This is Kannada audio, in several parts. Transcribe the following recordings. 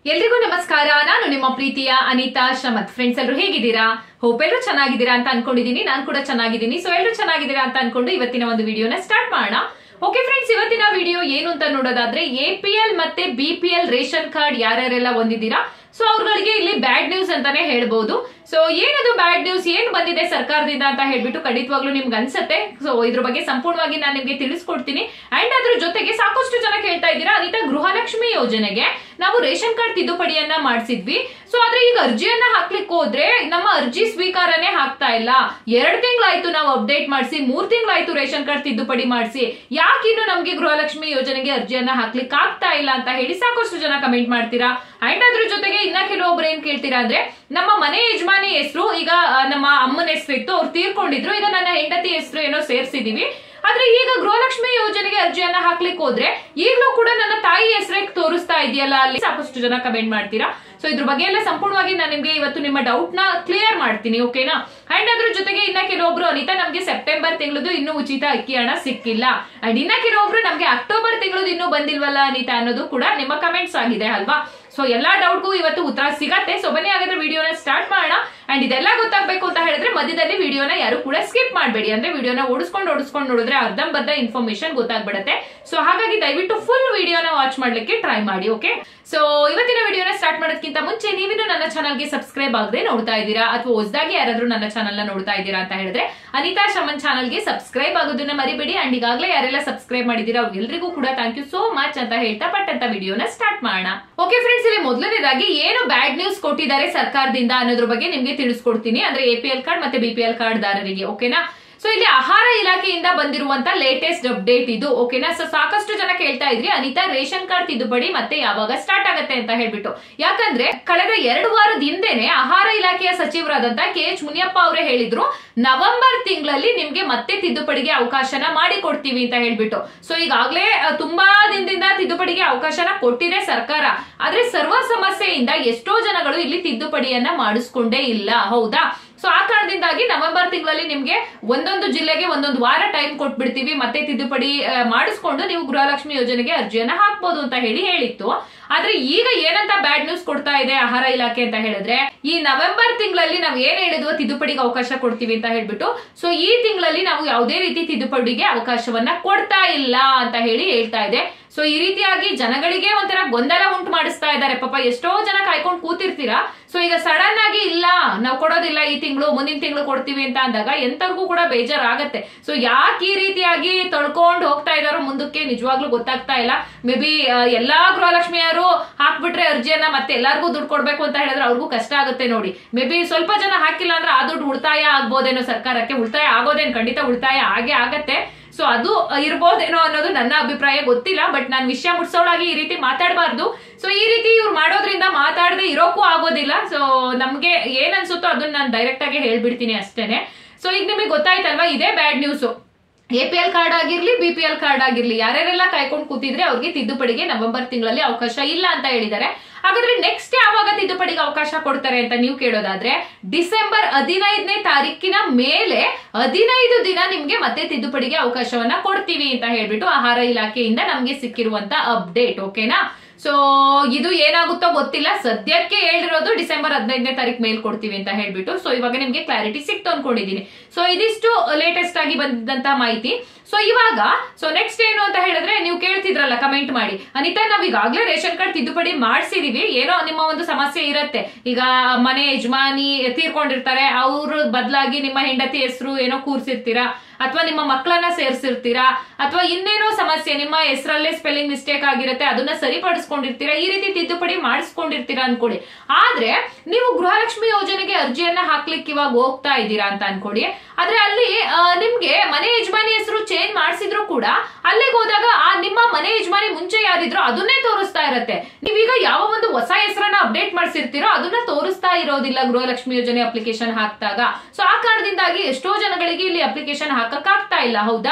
ಎಲ್ರಿಗೂ ನಮಸ್ಕಾರ ನಾನು ನಿಮ್ಮ ಪ್ರೀತಿಯ ಅನಿತಾ ಶ್ರಮತ್ ಫ್ರೆಂಡ್ಸ್ ಎಲ್ಲರೂ ಹೇಗಿದ್ದೀರಾ ಹೋಪ್ ಎಲ್ಲರೂ ಚೆನ್ನಾಗಿದ್ದೀರಾ ಅಂತ ಅನ್ಕೊಂಡಿದೀನಿ ನಾನು ಕೂಡ ಚೆನ್ನಾಗಿದ್ದೀನಿ ಸೊ ಎಲ್ಲರೂ ಚೆನ್ನಾಗಿದ್ದೀರಾ ಅಂತ ಅನ್ಕೊಂಡು ಇವತ್ತಿನ ಒಂದು ವಿಡಿಯೋನ ಸ್ಟಾರ್ಟ್ ಮಾಡೋಣ ಓಕೆ ಫ್ರೆಂಡ್ಸ್ ಇವತ್ತಿನ ವಿಡಿಯೋ ಏನು ಅಂತ ನೋಡೋದಾದ್ರೆ ಎ ಪಿ ಎಲ್ ಮತ್ತೆ B P L ration card ಯಾರ್ಯಾರೆಲ್ಲ ಹೊಂದಿದ್ದೀರಾ ಸೊ ಅವ್ರಗಳಿಗೆ ಇಲ್ಲಿ ಬ್ಯಾಡ್ ನ್ಯೂಸ್ ಅಂತಾನೆ ಹೇಳ್ಬೋದು ಸೊ ಏನದು ಬ್ಯಾಡ್ ನ್ಯೂಸ್ ಏನ್ ಬಂದಿದೆ ಸರ್ಕಾರದಿಂದ ಅಂತ ಹೇಳ್ಬಿಟ್ಟು ಖಂಡಿತವಾಗ್ಲೂ ನಿಮ್ಗೆ ಅನ್ಸತ್ತೆ ಸೊ ಇದ್ರ ಬಗ್ಗೆ ಸಂಪೂರ್ಣವಾಗಿ ನಾನು ನಿಮ್ಗೆ ತಿಳಿಸ್ಕೊಡ್ತೀನಿ ಅಂಡ್ ಅದ್ರ ಜೊತೆಗೆ ಸಾಕಷ್ಟು ಜನ ಕೇಳ್ತಾ ಇದ್ದೀರಾ ಅನಿತಾ ಗೃಹಲಕ್ಷ್ಮಿ ಯೋಜನೆಗೆ ನಾವು ರೇಷನ್ ಕಾರ್ಡ್ ತಿದ್ದುಪಡಿಯನ್ನ ಮಾಡಿಸಿದ್ವಿ ಸೊ ಆದ್ರೆ ಈಗ ಅರ್ಜಿಯನ್ನ ಹಾಕ್ಲಿಕ್ಕೆ ಹೋದ್ರೆ ನಮ್ಮ ಅರ್ಜಿ ಸ್ವೀಕಾರನೇ ಆಗ್ತಾ ಇಲ್ಲ ಎರಡ್ ತಿಂಗಳಾಯ್ತು ನಾವು ಅಪ್ಡೇಟ್ ಮಾಡಿಸಿ ಮೂರ್ ತಿಂಗಳಾಯ್ತು ರೇಷನ್ ಕಾರ್ಡ್ ತಿದ್ದುಪಡಿ ಮಾಡಿಸಿ ಯಾಕಿನ್ನು ನಮ್ಗೆ ಗೃಹಲಕ್ಷ್ಮಿ ಯೋಜನೆಗೆ ಅರ್ಜಿಯನ್ನ ಹಾಕ್ಲಿಕ್ಕೆ ಆಗ್ತಾ ಇಲ್ಲ ಅಂತ ಹೇಳಿ ಸಾಕಷ್ಟು ಜನ ಕಮೆಂಟ್ ಮಾಡ್ತೀರಾ ಅಂಡ್ ಅದ್ರ ಜೊತೆಗೆ ಇನ್ನ ಕೆಲವೊಬ್ರು ಏನ್ ಕೇಳ್ತೀರಾ ಅಂದ್ರೆ ನಮ್ಮ ಮನೆ ಯಜಮಾನಿ ಹೆಸರು ಈಗ ಆ, ನಮ್ಮ ಅಮ್ಮನ ಹೆಸರು ಇತ್ತು ಅವ್ರು ತೀರ್ಕೊಂಡಿದ್ರು ಈಗ ನನ್ನ ಹೆಂಡತಿ ಹೆಸರು ಏನೋ ಸೇರ್ಸಿದೀವಿ ಆದ್ರೆ ಈಗ ಗೃಹಲಕ್ಷ್ಮಿ ಯೋಜನೆಗೆ ಅರ್ಜಿಯನ್ನ ಹಾಕ್ಲಿಕ್ಕೆ ಹೋದ್ರೆ ಈಗಲೂ ಕೂಡ ನನ್ನ ತಾಯಿ ಹೆಸರೇ ತೋರಿಸ್ತಾ ಇದೆಯಲ್ಲ ಅಲ್ಲಿ ಸಾಕಷ್ಟು ಜನ ಕಮೆಂಟ್ ಮಾಡ್ತೀರಾ ಸೊ ಇದ್ರ ಬಗ್ಗೆ ಎಲ್ಲ ಸಂಪೂರ್ಣವಾಗಿ ನಾನು ನಿಮ್ಗೆ ಇವತ್ತು ನಿಮ್ಮ ಡೌಟ್ ನ ಕ್ಲಿಯರ್ ಮಾಡ್ತೀನಿ ಓಕೆನಾ ಅಂಡ್ ಅದ್ರ ಜೊತೆಗೆ ಇನ್ನ ಕೆಲವೊಬ್ರು ಅನಿತಾ ನಮ್ಗೆ ಸೆಪ್ಟೆಂಬರ್ ತಿಂಗಳದು ಇನ್ನೂ ಉಚಿತ ಅಕ್ಕಿ ಹಣ ಸಿಕ್ಕಿಲ್ಲ ಅಂಡ್ ಇನ್ನ ಕೆಲವೊಬ್ರು ನಮ್ಗೆ ಅಕ್ಟೋಬರ್ ತಿಂಗಳದು ಇನ್ನೂ ಬಂದಿಲ್ವಲ್ಲ ಅನಿತಾ ಅನ್ನೋದು ಕೂಡ ನಿಮ್ಮ ಕಮೆಂಟ್ಸ್ ಆಗಿದೆ ಅಲ್ವಾ ಸೊ ಎಲ್ಲಾ ಡೌಟ್ಗೂ ಇವತ್ತು ಉತ್ತರ ಸಿಗತ್ತೆ ಸೊ ಬನ್ನಿ ಹಾಗಾದ್ರೆ ವಿಡಿಯೋನ ಸ್ಟಾರ್ಟ್ ಮಾಡೋಣ ಅಂಡ್ ಇದೆಲ್ಲ ಗೊತ್ತಾಗ್ಬೇಕು ಅಂತ ಹೇಳಿದ್ರೆ ಮಧ್ಯದಲ್ಲಿ ವಿಡಿಯೋನ ಯಾರು ಕೂಡ ಸ್ಕಿಪ್ ಮಾಡಬೇಡಿ ಅಂದ್ರೆ ವಿಡಿಯೋನ ಓಡಿಸ್ಕೊಂಡು ಓಡಿಸ್ಕೊಂಡು ನೋಡಿದ್ರೆ ಅರ್ಧಂಬರ್ಧ ಇನ್ಫಾರ್ಮೇಶನ್ ಗೊತ್ತಾಗ್ಬಿಡತ್ತೆ ಸೊ ಹಾಗಾಗಿ ದಯವಿಟ್ಟು ಫುಲ್ ವಿಡಿಯೋನ ವಾಚ್ ಮಾಡ್ಲಿಕ್ಕೆ ಟ್ರೈ ಮಾಡಿ ಓಕೆ ಸೊ ಇವತ್ತಿನ ವಿಡಿಯೋನ ಸ್ಟಾರ್ಟ್ ಮಾಡೋದಕ್ಕಿಂತ ಮುಂಚೆ ನೀವಿನ್ನು ನನ್ನ ಚಾನಲ್ಗೆ ಸಬ್ಸ್ಕ್ರೈಬ್ ಆಗದೆ ನೋಡ್ತಾ ಇದ್ದೀರಾ ಅಥವಾ ಹೊಸದಾಗಿ ಯಾರಾದ್ರೂ ನನ್ನ ಚಾನಲ್ ನ ನೋಡ್ತಾ ಇದ್ದೀರಾ ಅಂತ ಹೇಳಿದ್ರೆ ಅನಿತಾ ಶಮನ್ ಚಾನಲ್ಗೆ ಸಬ್ಸ್ಕ್ರೈಬ್ ಆಗೋದನ್ನ ಮರಿಬೇಡಿ ಅಂಡ್ ಈಗಾಗಲೇ ಯಾರೆಲ್ಲ ಸಬ್ಸ್ಕ್ರೈಬ್ ಮಾಡಿದ್ದೀರಾ ಅವ್ರಿಗೆಲ್ರಿಗೂ ಕೂಡ ಥ್ಯಾಂಕ್ ಯು ಸೋ ಮಚ್ ಅಂತ ಹೇಳ್ತಾ ಪಟ್ಟಂತ ವಿಡಿಯೋನ ಸ್ಟಾರ್ಟ್ ಮಾಡೋಣ ಓಕೆ ಫ್ರೆಂಡ್ಸ್ ಇಲ್ಲಿ ಮೊದಲನೇದಾಗಿ ಏನು ಬ್ಯಾಡ್ ನ್ಯೂಸ್ ಕೊಟ್ಟಿದ್ದಾರೆ ಸರ್ಕಾರದಿಂದ ಅನ್ನೋದ್ರ ಬಗ್ಗೆ ನಿಮ್ಗೆ ತಿಳಿಸ್ಕೊಡ್ತೀನಿ ಅಂದ್ರೆ ಎ ಪಿ ಎಲ್ ಕಾರ್ಡ್ ಮತ್ತೆ ಬಿ ಪಿ ಎಲ್ ಕಾರ್ಡ್ ದಾರರಿಗೆ ಓಕೆನಾ ಸೊ ಇಲ್ಲಿ ಆಹಾರ ಇಲಾಖೆಯಿಂದ ಬಂದಿರುವಂತ ಲೇಟೆಸ್ಟ್ ಅಪ್ಡೇಟ್ ಇದು ಓಕೆನಾ ಸೊ ಸಾಕಷ್ಟು ಜನ ಕೇಳ್ತಾ ಇದ್ರಿ ಅನಿತಾ ರೇಷನ್ ಕಾರ್ಡ್ ತಿದ್ದುಪಡಿ ಮತ್ತೆ ಯಾವಾಗ ಸ್ಟಾರ್ಟ್ ಆಗತ್ತೆ ಅಂತ ಹೇಳ್ಬಿಟ್ಟು ಯಾಕಂದ್ರೆ ಕಳೆದ ಎರಡು ವಾರದ ಹಿಂದೆನೆ ಆಹಾರ ಇಲಾಖೆಯ ಸಚಿವರಾದಂತ ಕೆ ಎಚ್ ಮುನಿಯಪ್ಪ ಅವರೇ ಹೇಳಿದ್ರು ನವೆಂಬರ್ ತಿಂಗಳಲ್ಲಿ ನಿಮ್ಗೆ ಮತ್ತೆ ತಿದ್ದುಪಡಿಗೆ ಅವಕಾಶನ ಮಾಡಿ ಕೊಡ್ತೀವಿ ಅಂತ ಹೇಳ್ಬಿಟ್ಟು ಸೊ ಈಗಾಗಲೇ ಅ, ತುಂಬಾ ದಿನದಿಂದ ತಿದ್ದುಪಡಿಗೆ ಅವಕಾಶನ ಕೊಟ್ಟಿದೆ ಸರ್ಕಾರ ಆದ್ರೆ ಸರ್ವ ಸಮಸ್ಯೆಯಿಂದ ಎಷ್ಟೋ ಜನಗಳು ಇಲ್ಲಿ ತಿದ್ದುಪಡಿಯನ್ನ ಮಾಡಿಸ್ಕೊಂಡೇ ಇಲ್ಲ ಹೌದಾ ಸೊ ಆ ಕಾರಣದಿಂದಾಗಿ ನವೆಂಬರ್ ತಿಂಗಳಲ್ಲಿ ನಿಮ್ಗೆ ಒಂದೊಂದು ಜಿಲ್ಲೆಗೆ ಒಂದೊಂದು ವಾರ ಟೈಮ್ ಕೊಟ್ಬಿಡ್ತೀವಿ ಮತ್ತೆ ತಿದ್ದುಪಡಿ ಆ, ಮಾಡಿಸ್ಕೊಂಡು ನೀವು ಗೃಹಲಕ್ಷ್ಮಿ ಯೋಜನೆಗೆ ಅರ್ಜಿಯನ್ನ ಹಾಕ್ಬೋದು ಅಂತ ಹೇಳಿ ಹೇಳಿತ್ತು ಆದ್ರೆ ಈಗ ಏನಂತ ಬ್ಯಾಡ್ ನ್ಯೂಸ್ ಕೊಡ್ತಾ ಇದೆ ಆಹಾರ ಇಲಾಖೆ ಅಂತ ಹೇಳಿದ್ರೆ ಈ ನವೆಂಬರ್ ತಿಂಗಳಲ್ಲಿ ನಾವು ಏನ್ ಹೇಳಿದ್ವೋ ತಿದ್ದುಪಡಿಗೆ ಅವಕಾಶ ಕೊಡ್ತೀವಿ ಅಂತ ಹೇಳ್ಬಿಟ್ಟು ಸೊ ಈ ತಿಂಗಳಲ್ಲಿ ನಾವು ಯಾವುದೇ ರೀತಿ ತಿದ್ದುಪಡಿಗೆ ಅವಕಾಶವನ್ನ ಕೊಡ್ತಾ ಇಲ್ಲ ಅಂತ ಹೇಳಿ ಹೇಳ್ತಾ ಇದೆ ಸೊ ಈ ರೀತಿಯಾಗಿ ಜನಗಳಿಗೆ ಒಂಥರ ಗೊಂದಲ ಉಂಟು ಮಾಡಿಸ್ತಾ ಇದ್ದಾರೆ ಪಾಪ ಎಷ್ಟೋ ಜನ ಕಾಯ್ಕೊಂಡು ಕೂತಿರ್ತೀರಾ ಸೊ ಈಗ ಸಡನ್ ಆಗಿ ಇಲ್ಲ ನಾವು ಕೊಡೋದಿಲ್ಲ ಈ ತಿಂಗಳು ಮುಂದಿನ ತಿಂಗಳು ಕೊಡ್ತೀವಿ ಅಂತ ಅಂದಾಗ ಎಂತವ್ರಿಗೂ ಕೂಡ ಬೇಜಾರಾಗತ್ತೆ ಸೊ ಯಾಕೆ ಈ ರೀತಿಯಾಗಿ ತೊಳ್ಕೊಂಡು ಹೋಗ್ತಾ ಇದಾರೋ ಮುಂದಕ್ಕೆ ನಿಜವಾಗ್ಲೂ ಗೊತ್ತಾಗ್ತಾ ಇಲ್ಲ ಮೇ ಬಿ ಎಲ್ಲಾ ಗೃಹಲಕ್ಷ್ಮಿಯರು ಹಾಕ್ಬಿಟ್ರೆ ಅರ್ಜಿಯನ್ನ ಮತ್ತೆ ಎಲ್ಲಾರ್ಗೂ ದುಡ್ಡು ಕೊಡ್ಬೇಕು ಅಂತ ಹೇಳಿದ್ರೆ ಅವ್ರಿಗೂ ಕಷ್ಟ ಆಗುತ್ತೆ ನೋಡಿ ಮೇ ಬಿ ಸ್ವಲ್ಪ ಜನ ಹಾಕಿಲ್ಲ ಅಂದ್ರೆ ಆ ದುಡ್ಡು ಉಳಿತಾಯ ಆಗ್ಬೋದೇನೋ ಸರ್ಕಾರಕ್ಕೆ ಉಳಿತಾಯ ಆಗೋದೇನು ಖಂಡಿತ ಉಳಿತಾಯ ಆಗೇ ಆಗತ್ತೆ ಸೊ ಅದು ಇರ್ಬೋದೇನೋ ಅನ್ನೋದು ನನ್ನ ಅಭಿಪ್ರಾಯ ಗೊತ್ತಿಲ್ಲ ಬಟ್ ನಾನು ವಿಷಯ ಮುಟ್ಸೋಳಾಗಿ ಈ ರೀತಿ ಮಾತಾಡಬಾರ್ದು ಸೊ ಈ ರೀತಿ ಇವ್ರು ಮಾಡೋದ್ರಿಂದ ಮಾತಾಡದೆ ಇರೋಕ್ಕೂ ಆಗೋದಿಲ್ಲ ಸೊ ನಮ್ಗೆ ಏನ್ ಅನ್ಸುತ್ತೋ ಅದನ್ನ ನಾನು ಡೈರೆಕ್ಟ್ ಆಗಿ ಹೇಳ್ಬಿಡ್ತೀನಿ ಅಷ್ಟೇನೆ ಸೊ ಈಗ ನಿಮಗೆ ಗೊತ್ತಾಯ್ತಲ್ವಾ ಇದೇ bad news A P L card ಆಗಿರ್ಲಿ ಬಿ ಪಿ ಎಲ್ ಕಾರ್ಡ್ ಆಗಿರ್ಲಿ ಯಾರ್ಯಾರೆಲ್ಲ ಕಾಯ್ಕೊಂಡು ಕೂತಿದ್ರೆ ಅವ್ರಿಗೆ ತಿದ್ದುಪಡಿಗೆ ನವೆಂಬರ್ ತಿಂಗಳಲ್ಲಿ ಅವಕಾಶ ಇಲ್ಲ ಅಂತ ಹೇಳಿದ್ದಾರೆ ಹಾಗಾದ್ರೆ ನೆಕ್ಸ್ಟ್ ಯಾವಾಗ ತಿದ್ದುಪಡಿಗೆ ಅವಕಾಶ ಕೊಡ್ತಾರೆ ಅಂತ ನೀವು ಕೇಳೋದಾದ್ರೆ ಡಿಸೆಂಬರ್ ಹದಿನೈದನೇ ತಾರೀಕಿನ ಮೇಲೆ ಹದಿನೈದು ದಿನ ನಿಮ್ಗೆ ಮತ್ತೆ ತಿದ್ದುಪಡಿಗೆ ಅವಕಾಶವನ್ನ ಕೊಡ್ತೀವಿ ಅಂತ ಹೇಳ್ಬಿಟ್ಟು ಆಹಾರ ಇಲಾಖೆಯಿಂದ ನಮ್ಗೆ ಸಿಕ್ಕಿರುವಂತ ಅಪ್ಡೇಟ್ ಓಕೆನಾ ಸೊ ಇದು ಏನಾಗುತ್ತೋ ಗೊತ್ತಿಲ್ಲ ಸದ್ಯಕ್ಕೆ ಹೇಳಿರೋದು ಡಿಸೆಂಬರ್ ಹದಿನೈದನೇ ತಾರೀಕು ಮೇಲ್ ಕೊಡ್ತೀವಿ ಅಂತ ಹೇಳ್ಬಿಟ್ಟು ಸೊ ಇವಾಗ ನಿಮ್ಗೆ ಕ್ಲಾರಿಟಿ ಸಿಕ್ತು ಅನ್ಕೊಂಡಿದೀನಿ ಸೊ ಇದಿಷ್ಟು ಲೇಟೆಸ್ಟ್ ಆಗಿ ಬಂದಿದ್ದಂತ ಮಾಹಿತಿ ಸೊ ಇವಾಗ ಸೊ ನೆಕ್ಸ್ಟ್ ಏನು ಅಂತ ಹೇಳಿದ್ರೆ ನೀವು ಕೇಳ್ತಿದ್ರಲ್ಲ ಕಮೆಂಟ್ ಮಾಡಿ ಅನಿತಾ ನಾವ್ ಈಗಾಗ್ಲೇ ರೇಷನ್ ಕಾರ್ಡ್ ತಿದ್ದುಪಡಿ ಮಾಡ್ಸಿದೀವಿ ಏನೋ ನಿಮ್ಮ ಒಂದು ಸಮಸ್ಯೆ ಇರತ್ತೆ ಈಗ ಮನೆ ಯಜಮಾನಿ ತೀರ್ಕೊಂಡಿರ್ತಾರೆ ಅವ್ರ ಬದಲಾಗಿ ನಿಮ್ಮ ಹೆಂಡತಿ ಹೆಸರು ಏನೋ ಕೂರ್ಸಿರ್ತೀರಾ ಅಥವಾ ನಿಮ್ಮ ಮಕ್ಕಳನ್ನ ಸೇರ್ಸಿರ್ತೀರಾ ಅಥವಾ ಇನ್ನೇನೋ ಸಮಸ್ಯೆ ನಿಮ್ಮ ಹೆಸರಲ್ಲೇ ಸ್ಪೆಲ್ಲಿಂಗ್ ಮಿಸ್ಟೇಕ್ ಆಗಿರುತ್ತೆ ಅದನ್ನ ಸರಿಪಡಿಸ್ಕೊಂಡಿರ್ತೀರಾ ಈ ರೀತಿ ತಿದ್ದುಪಡಿ ಮಾಡಿಸ್ಕೊಂಡಿರ್ತೀರಾ ಅನ್ಕೊಡಿ ಆದ್ರೆ ನೀವು ಗೃಹಲಕ್ಷ್ಮಿ ಯೋಜನೆಗೆ ಅರ್ಜಿಯನ್ನ ಹಾಕ್ಲಿಕ್ಕೆ ಇವಾಗ ಹೋಗ್ತಾ ಇದ್ದೀರಾ ಅಂತ ಅನ್ಕೊಡಿ ಆದ್ರೆ ಅಲ್ಲಿ ಆ, ನಿಮ್ಗೆ ಮನೆ ಯಜಮಾನಿ ಹೆಸರು ಚೇಂಜ್ ಮಾಡಿಸಿದ್ರು ಕೂಡ ಅಲ್ಲಿಗೆ ಹೋದಾಗ ಆ ನಿಮ್ಮ ಮನೆ ಯಜಮಾನಿ ಮುಂಚೆ ಯಾರಿದ್ರು ಅದನ್ನೇ ತೋರಿಸ್ತಾ ಇರತ್ತೆ ನೀವೀಗ ಯಾವ ಒಂದು ಹೊಸ ಹೆಸರನ್ನ ಅಪ್ಡೇಟ್ ಮಾಡಿಸಿರ್ತೀರೋ ಅದನ್ನ ತೋರಿಸ್ತಾ ಇರೋದಿಲ್ಲ ಗೃಹಲಕ್ಷ್ಮಿ ಯೋಜನೆ ಅಪ್ಲಿಕೇಶನ್ ಹಾಕಿದಾಗ ಸೊ ಆ ಕಾರಣದಿಂದಾಗಿ ಎಷ್ಟೋ ಜನಗಳಿಗೆ ಇಲ್ಲಿ ಅಪ್ಲಿಕೇಶನ್ ಹಾಕಕ್ ಆಗ್ತಾ ಇಲ್ಲ ಹೌದಾ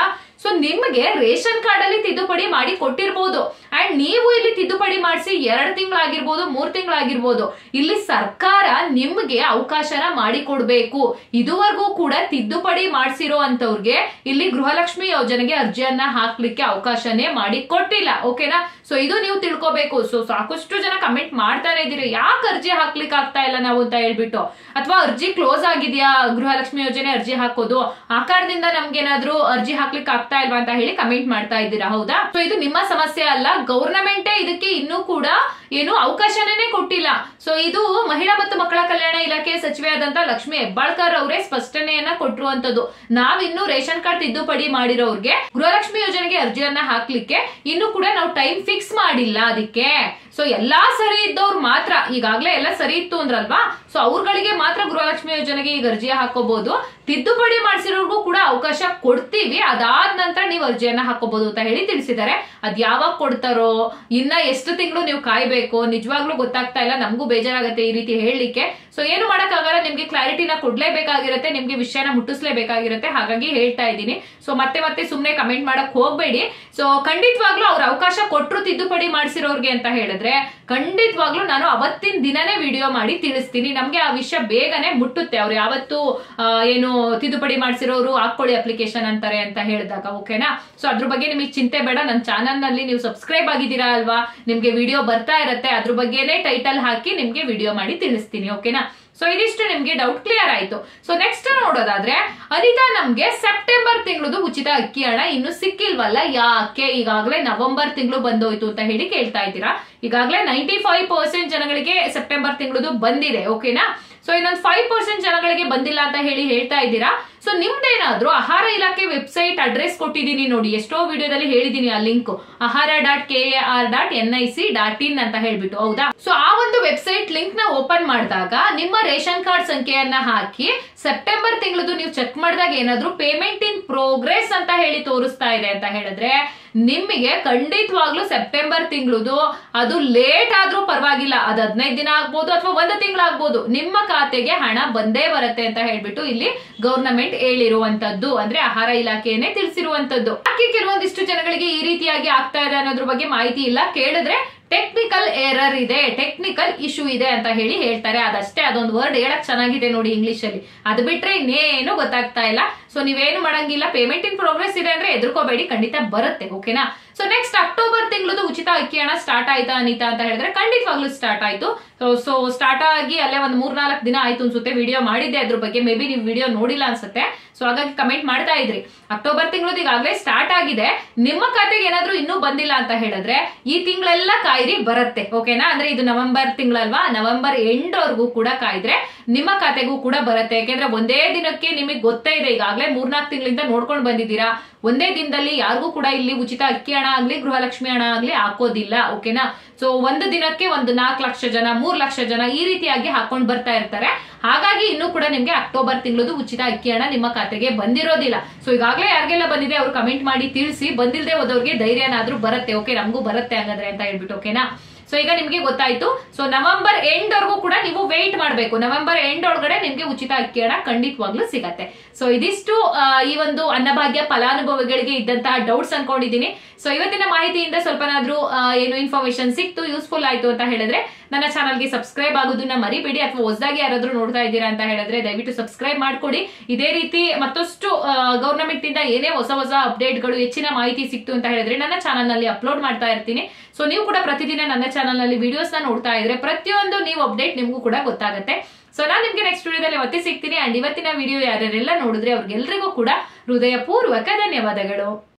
ಸೊ ನಿಮ್ಗೆ ರೇಷನ್ ಕಾರ್ಡ್ ಅಲ್ಲಿ ತಿದ್ದುಪಡಿ ಮಾಡಿ ಕೊಟ್ಟಿರ್ಬೋದು ಅಂಡ್ ನೀವು ಇಲ್ಲಿ ತಿದ್ದುಪಡಿ ಮಾಡಿಸಿ ಎರಡು ತಿಂಗಳಾಗಿರ್ಬೋದು ಮೂರ್ ತಿಂಗಳಾಗಿರ್ಬೋದು ಇಲ್ಲಿ ಸರ್ಕಾರ ನಿಮ್ಗೆ ಅವಕಾಶನ ಮಾಡಿಕೊಡ್ಬೇಕು ಇದುವರೆಗೂ ಕೂಡ ತಿದ್ದುಪಡಿ ಮಾಡಿಸಿರೋ ಅಂತವ್ರಿಗೆ ಇಲ್ಲಿ ಗೃಹಲಕ್ಷ್ಮಿ ಯೋಜನೆಗೆ ಅರ್ಜಿಯನ್ನ ಹಾಕ್ಲಿಕ್ಕೆ ಅವಕಾಶನೇ ಮಾಡಿ ಕೊಟ್ಟಿಲ್ಲ ಓಕೆನಾ ಸೊ ಇದು ನೀವು ತಿಳ್ಕೊಬೇಕು ಸೊ ಸಾಕಷ್ಟು ಜನ ಕಮೆಂಟ್ ಮಾಡ್ತಾನೆ ಇದೀರಿ ಯಾಕೆ ಅರ್ಜಿ ಹಾಕ್ಲಿಕ್ಕೆ ಆಗ್ತಾ ಇಲ್ಲ ನಾವು ಅಂತ ಹೇಳ್ಬಿಟ್ಟು ಅಥವಾ ಅರ್ಜಿ ಕ್ಲೋಸ್ ಆಗಿದ್ಯಾ ಗೃಹಲಕ್ಷ್ಮಿ ಯೋಜನೆ ಅರ್ಜಿ ಹಾಕೋದು ಆ ಕಾರಣದಿಂದ ನಮ್ಗೇನಾದ್ರೂ ಅರ್ಜಿ ಹಾಕ್ಲಿಕ್ಕೆ ಆಗ್ತಾ ಇಲ್ವಾ ಅಂತ ಹೇಳಿ ಕಮೆಂಟ್ ಮಾಡ್ತಾ ಇದ್ದೀರಾ ಹೌದಾ ಸೊ ಇದು ನಿಮ್ಮ ಸಮಸ್ಯೆ ಅಲ್ಲ ಗೌರ್ನಮೆಂಟೇ ಇದಕ್ಕೆ ಇನ್ನೂ ಕೂಡ ಏನು ಅವಕಾಶನೇ ಕೊಟ್ಟಿಲ್ಲ ಸೊ ಇದು ಮಹಿಳಾ ಮತ್ತು ಮಕ್ಕಳ ಕಲ್ಯಾಣ ಇಲಾಖೆ ಸಚಿವೆಯಾದಂತ ಲಕ್ಷ್ಮಿ ಹೆಬ್ಬಾಳ್ಕರ್ ಅವರೇ ಸ್ಪಷ್ಟನೆಯನ್ನ ಕೊಟ್ಟಿರುವಂತದ್ದು ನಾವಿನ್ನು ರೇಷನ್ ಕಾರ್ಡ್ ತಿದ್ದುಪಡಿ ಮಾಡಿರೋರ್ಗೆ ಗೃಹಲಕ್ಷ್ಮಿ ಯೋಜನೆಗೆ ಅರ್ಜಿಯನ್ನ ಹಾಕ್ಲಿಕ್ಕೆ ಇನ್ನು ಕೂಡ ನಾವು ಟೈಮ್ ಫಿಕ್ಸ್ ಮಾಡಿಲ್ಲ ಅದಕ್ಕೆ ಸೊ ಎಲ್ಲಾ ಸರಿ ಇದ್ದವ್ರು ಮಾತ್ರ ಈಗಾಗ್ಲೇ ಎಲ್ಲ ಸರಿ ಇತ್ತು ಅಂದ್ರಲ್ವಾ ಸೊ ಅವ್ರಗಳಿಗೆ ಮಾತ್ರ ಗೃಹಲಕ್ಷ್ಮಿ ಯೋಜನೆಗೆ ಈಗ ಅರ್ಜಿ ಹಾಕೋಬಹುದು ತಿದ್ದುಪಡಿ ಮಾಡಿಸಿರೋರ್ಗೂ ಕೂಡ ಅವಕಾಶ ಕೊಡ್ತೀವಿ ಅದಾದ ನಂತರ ನೀವು ಅರ್ಜಿಯನ್ನ ಹಾಕೋಬಹುದು ಅಂತ ಹೇಳಿ ತಿಳಿಸಿದ್ದಾರೆ ಅದ್ ಯಾವಾಗ ಕೊಡ್ತಾರೋ ಇನ್ನ ಎಷ್ಟು ತಿಂಗಳು ನೀವು ಕಾಯ್ಬೇಕು ನಿಜವಾಗ್ಲೂ ಗೊತ್ತಾಗ್ತಾ ಇಲ್ಲ ನಮಗೂ ಬೇಜಾರಾಗತ್ತೆ ಈ ರೀತಿ ಹೇಳಲಿಕ್ಕೆ ಸೊ ಏನು ಮಾಡಕ್ಕಾಗಲ್ಲ ನಿಮ್ಗೆ ಕ್ಲಾರಿಟಿನ ಕೊಡ್ಲೇಬೇಕಾಗಿರುತ್ತೆ ನಿಮ್ಗೆ ವಿಷಯನ ಮುಟ್ಟಿಸ್ಲೇಬೇಕಾಗಿರುತ್ತೆ ಹಾಗಾಗಿ ಹೇಳ್ತಾ ಇದ್ದೀನಿ ಸೊ ಮತ್ತೆ ಮತ್ತೆ ಸುಮ್ನೆ ಕಮೆಂಟ್ ಮಾಡಕ್ ಹೋಗ್ಬೇಡಿ ಸೊ ಖಂಡಿತವಾಗ್ಲೂ ಅವ್ರ ಅವಕಾಶ ಕೊಟ್ರು ತಿದ್ದುಪಡಿ ಮಾಡಿಸಿರೋರ್ಗೆ ಅಂತ ಹೇಳಿದ್ರೆ ಖಂಡಿತವಾಗ್ಲೂ ನಾನು ಅವತ್ತಿನ ದಿನನೇ ವಿಡಿಯೋ ಮಾಡಿ ತಿಳಿಸ್ತೀನಿ ನಮ್ಗೆ ಆ ವಿಷಯ ಬೇಗನೆ ಮುಟ್ಟುತ್ತೆ ಅವ್ರು ಯಾವತ್ತು ಆ, ಏನು ತಿದ್ದುಪಡಿ ಮಾಡಿಸಿರೋರು ಹಾಕೊಳ್ಳಿ ಅಪ್ಲಿಕೇಶನ್ ಅಂತಾರೆ ಅಂತ ಹೇಳಿದಾಗ ಓಕೆನಾ ಸೊ ಅದ್ರ ಬಗ್ಗೆ ನಿಮಗೆ ಚಿಂತೆ ಬೇಡ ನನ್ನ ಚಾನಲ್ ನಲ್ಲಿ ನೀವು ಸಬ್ಸ್ಕ್ರೈಬ್ ಆಗಿದ್ದೀರಾ ಅಲ್ವಾ ನಿಮ್ಗೆ ವಿಡಿಯೋ ಬರ್ತಾ ಇರತ್ತೆ ಅದ್ರ ಬಗ್ಗೆನೇ ಟೈಟಲ್ ಹಾಕಿ ನಿಮ್ಗೆ ವಿಡಿಯೋ ಮಾಡಿ ತಿಳಿಸ್ತೀನಿ ಓಕೆನಾ ಸೊ ಇದಿಷ್ಟು ನಿಮ್ಗೆ ಡೌಟ್ ಕ್ಲಿಯರ್ ಆಯ್ತು ಸೊ ನೆಕ್ಸ್ಟ್ ನೋಡೋದಾದ್ರೆ ಅನಿತಾ ನಮ್ಗೆ ಸೆಪ್ಟೆಂಬರ್ ತಿಂಗಳದು ಉಚಿತ ಅಕ್ಕಿ ಹಣ ಇನ್ನು ಸಿಕ್ಕಿಲ್ವಲ್ಲ ಯಾಕೆ ಈಗಾಗಲೇ ನವೆಂಬರ್ ತಿಂಗಳು ಬಂದೋಯ್ತು ಅಂತ ಹೇಳಿ ಕೇಳ್ತಾ ಇದ್ದೀರಾ ಈಗಾಗಲೇ ನೈಂಟಿ ಫೈವ್ ಪರ್ಸೆಂಟ್ ಜನಗಳಿಗೆ ಸೆಪ್ಟೆಂಬರ್ ತಿಂಗಳದು ಬಂದಿದೆ ಓಕೆನಾ ಸೊ ಇನ್ನೊಂದು ಫೈವ್ ಪರ್ಸೆಂಟ್ ಜನಗಳಿಗೆ ಬಂದಿಲ್ಲ ಅಂತ ಹೇಳಿ ಹೇಳ್ತಾ ಇದ್ದೀರಾ ಸೊ ನಿಮ್ದೇನಾದ್ರೂ ಆಹಾರ ಇಲಾಖೆ ವೆಬ್ಸೈಟ್ ಅಡ್ರೆಸ್ ಕೊಟ್ಟಿದ್ದೀನಿ ನೋಡಿ ಎಷ್ಟೋ ವಿಡಿಯೋದಲ್ಲಿ ಹೇಳಿದೀನಿ ಆ link Ahara dot K R dot N I C dot in ಅಂತ ಹೇಳ್ಬಿಟ್ಟು ಹೌದಾ ಸೊ ಆ ಒಂದು ವೆಬ್ಸೈಟ್ ಲಿಂಕ್ ನ ಓಪನ್ ಮಾಡಿದಾಗ ನಿಮ್ಮ ರೇಷನ್ ಕಾರ್ಡ್ ಸಂಖ್ಯೆಯನ್ನ ಹಾಕಿ ಸೆಪ್ಟೆಂಬರ್ ತಿಂಗಳದು ನೀವು ಚೆಕ್ ಮಾಡಿದಾಗ ಏನಾದ್ರೂ ಪೇಮೆಂಟ್ ಇನ್ ಪ್ರೋಗ್ರೆಸ್ ಅಂತ ಹೇಳಿ ತೋರಿಸ್ತಾ ಇದೆ ಅಂತ ಹೇಳಿದ್ರೆ ನಿಮಗೆ ಖಂಡಿತವಾಗ್ಲೂ ಸೆಪ್ಟೆಂಬರ್ ತಿಂಗಳದು ಅದು ಲೇಟ್ ಆದ್ರೂ ಪರವಾಗಿಲ್ಲ ಅದು ಹದಿನೈದು ದಿನ ಆಗ್ಬೋದು ಅಥವಾ ಒಂದು ತಿಂಗಳಾಗ್ಬೋದು ನಿಮ್ಮ ಖಾತೆಗೆ ಹಣ ಬಂದೇ ಬರುತ್ತೆ ಅಂತ ಹೇಳ್ಬಿಟ್ಟು ಇಲ್ಲಿ ಗವರ್ನಮೆಂಟ್ ಹೇಳಿರುವಂತದ್ದು ಅಂದ್ರೆ ಆಹಾರ ಇಲಾಖೆಯನ್ನೇ ತಿಳಿಸಿರುವಂತದ್ದು ಯಾಕೆ ಕೆಲವೊಂದಿಷ್ಟು ಜನಗಳಿಗೆ ಈ ರೀತಿಯಾಗಿ ಆಗ್ತಾ ಇದೆ ಅನ್ನೋದ್ರ ಬಗ್ಗೆ ಮಾಹಿತಿ ಇಲ್ಲ ಕೇಳಿದ್ರೆ ಟೆಕ್ನಿಕಲ್ ಎರರ್ ಇದೆ ಟೆಕ್ನಿಕಲ್ ಇಶ್ಯೂ ಇದೆ ಅಂತ ಹೇಳಿ ಹೇಳ್ತಾರೆ ಅದಷ್ಟೇ ಅದೊಂದು ವರ್ಡ್ ಹೇಳಕ್ ಚೆನ್ನಾಗಿದೆ ನೋಡಿ ಇಂಗ್ಲಿಷ್ ಅಲ್ಲಿ ಅದು ಬಿಟ್ರೆ ಇನ್ನೇನು ಗೊತ್ತಾಗ್ತಾ ಇಲ್ಲ ಸೊ ನೀವೇನು ಮಾಡಂಗಿಲ್ಲ ಪೇಮೆಂಟ್ ಇನ್ ಪ್ರೋಗ್ರೆಸ್ ಇದೆ ಅಂದ್ರೆ ಎದುರ್ಕೋಬೇಡಿ ಖಂಡಿತ ಬರುತ್ತೆ ಓಕೆನಾ ಸೊ ನೆಕ್ಸ್ಟ್ ಅಕ್ಟೋಬರ್ ತಿಂಗಳದು ಉಚಿತ ಅಕ್ಕಿ ಹಣ ಸ್ಟಾರ್ಟ್ ಆಯ್ತಾ ಅನಿತಾ ಅಂತ ಹೇಳಿದ್ರೆ ಖಂಡಿತವಾಗ್ಲೂ ಸ್ಟಾರ್ಟ್ ಆಯ್ತು ಸೊ ಸ್ಟಾರ್ಟ್ ಆಗಿ ಅಲ್ಲೇ ಒಂದ್ ಮೂರ್ನಾಲ್ಕು ದಿನ ಆಯ್ತು ಅನ್ಸುತ್ತೆ ವಿಡಿಯೋ ಮಾಡಿದ್ದೆ ಅದ್ರ ಬಗ್ಗೆ ಮೇ ಬಿ ನೀವು ವಿಡಿಯೋ ನೋಡಿಲ್ಲ ಅನ್ಸುತ್ತೆ ಸೊ ಹಾಗಾಗಿ ಕಮೆಂಟ್ ಮಾಡ್ತಾ ಇದ್ರಿ ಅಕ್ಟೋಬರ್ ತಿಂಗಳದು ಈಗಾಗಲೇ ಸ್ಟಾರ್ಟ್ ಆಗಿದೆ ನಿಮ್ಮ ಖಾತೆಗೆ ಏನಾದ್ರೂ ಇನ್ನೂ ಬಂದಿಲ್ಲ ಅಂತ ಹೇಳಿದ್ರೆ ಈ ತಿಂಗಳೆಲ್ಲ ಕಾಯ್ರಿ ಬರುತ್ತೆ ಓಕೆನಾ ಅಂದ್ರೆ ಇದು ನವೆಂಬರ್ ತಿಂಗಳಲ್ವಾ ನವೆಂಬರ್ ಎಂಡ್ ವರ್ಗೂ ಕೂಡ ಕಾಯ್ದ್ರೆ ನಿಮ್ಮ ಖಾತೆಗೂ ಕೂಡ ಬರುತ್ತೆ ಯಾಕೆಂದ್ರೆ ಒಂದೇ ದಿನಕ್ಕೆ ನಿಮಗೆ ಗೊತ್ತೇ ಇದೆ ಈಗಾಗಲೇ ಮೂರ್ನಾಲ್ಕು ತಿಂಗಳಿಂದ ನೋಡ್ಕೊಂಡು ಬಂದಿದ್ದೀರಾ ಒಂದೇ ದಿನದಲ್ಲಿ ಯಾರಿಗೂ ಕೂಡ ಇಲ್ಲಿ ಉಚಿತ ಅಕ್ಕಿ ಹಣ ಆಗ್ಲಿ ಗೃಹಲಕ್ಷ್ಮಿ ಹಣ ಆಗ್ಲಿ ಹಾಕೋದಿಲ್ಲ ಓಕೆನಾ ಸೊ ಒಂದು ದಿನಕ್ಕೆ ಒಂದು ನಾಲ್ಕು ಲಕ್ಷ ಜನ ಮೂರ್ ಲಕ್ಷ ಜನ ಈ ರೀತಿಯಾಗಿ ಹಾಕೊಂಡು ಬರ್ತಾ ಇರ್ತಾರೆ ಹಾಗಾಗಿ ಇನ್ನೂ ಕೂಡ ನಿಮ್ಗೆ ಅಕ್ಟೋಬರ್ ತಿಂಗಳದು ಉಚಿತ ಅಕ್ಕಿ ಹಣ ನಿಮ್ಮ ಖಾತೆಗೆ ಬಂದಿರೋದಿಲ್ಲ ಸೊ ಈಗಾಗಲೇ ಯಾರಿಗೆಲ್ಲ ಬಂದಿದೆ ಅವ್ರು ಕಮೆಂಟ್ ಮಾಡಿ ತಿಳಿಸಿ ಬಂದಿಲ್ಲದೆ ಹೋದವ್ರಿಗೆ ಧೈರ್ಯನಾದ್ರೂ ಬರುತ್ತೆ ಓಕೆ ನಮಗೂ ಬರುತ್ತೆ ಹಂಗಾದ್ರೆ ಅಂತ ಹೇಳ್ಬಿಟ್ಟು ಓಕೆನಾ ಸೊ ಈಗ ನಿಮ್ಗೆ ಗೊತ್ತಾಯ್ತು ಸೊ ನವೆಂಬರ್ ಎಂಡ್ ವರ್ಗೂ ಕೂಡ ನೀವು ವೆಯ್ಟ್ ಮಾಡಬೇಕು ನವೆಂಬರ್ ಎಂಡ್ ಒಳಗಡೆ ನಿಮ್ಗೆ ಉಚಿತ ಅಕ್ಕಿ ಹಣ ಖಂಡಿತವಾಗ್ಲೂ ಸಿಗತ್ತೆ ಸೊ ಇದಿಷ್ಟು ಆ, ಈ ಒಂದು ಅನ್ನಭಾಗ್ಯ ಫಲಾನುಭವಿಗಳಿಗೆ ಇದ್ದಂತಹ ಡೌಟ್ಸ್ ಅನ್ಕೊಂಡಿದ್ದೀನಿ ಸೊ ಇವತ್ತಿನ ಮಾಹಿತಿಯಿಂದ ಸ್ವಲ್ಪನಾದ್ರೂ ಆ, ಏನು ಇನ್ಫಾರ್ಮೇಶನ್ ಸಿಕ್ತು ಯೂಸ್ಫುಲ್ ಆಯ್ತು ಅಂತ ಹೇಳಿದ್ರೆ ನನ್ನ ಚಾನಲ್ಗೆ ಸಬ್ಸ್ಕ್ರೈಬ್ ಆಗೋದನ್ನ ಮರಿಬೇಡಿ ಅಥವಾ ಹೊಸದಾಗಿ ಯಾರಾದ್ರೂ ನೋಡ್ತಾ ಇದ್ದೀರಾ ಅಂತ ಹೇಳಿದ್ರೆ ದಯವಿಟ್ಟು ಸಬ್ಸ್ಕ್ರೈಬ್ ಮಾಡ್ಕೊಡಿ ಇದೇ ರೀತಿ ಮತ್ತಷ್ಟು ಗವರ್ನಮೆಂಟ್ ಇಂದ ಏನೇ ಹೊಸ ಹೊಸ ಅಪ್ಡೇಟ್ಗಳು ಹೆಚ್ಚಿನ ಮಾಹಿತಿ ಸಿಕ್ತು ಅಂತ ಹೇಳಿದ್ರೆ ನನ್ನ ಚಾನಲ್ ನಲ್ಲಿ ಅಪ್ಲೋಡ್ ಮಾಡ್ತಾ ಇರ್ತೀನಿ ಸೊ ನೀವು ಕೂಡ ಪ್ರತಿದಿನ ನನ್ನ ಚಾನಲ್ ನಲ್ಲಿ ವಿಡಿಯೋಸ್ ನ ನೋಡ್ತಾ ಇದ್ರೆ ಪ್ರತಿಯೊಂದು ನೀವು ಅಪ್ಡೇಟ್ ನಿಮ್ಗೂ ಕೂಡ ಗೊತ್ತಾಗುತ್ತೆ ಸೊ ನಾನು ನಿಮ್ಗೆ ನೆಕ್ಸ್ಟ್ ವಿಡಿಯೋದಲ್ಲಿ ಮತ್ತೆ ಸಿಗ್ತೀನಿ ಅಂಡ್ ಇವತ್ತಿನ ವಿಡಿಯೋ ಯಾರ್ಯಾರೆಲ್ಲ ನೋಡಿದ್ರೆ ಅವ್ರಿಗೆಲ್ರಿಗೂ ಕೂಡ ಹೃದಯ ಪೂರ್ವಕ ಧನ್ಯವಾದಗಳು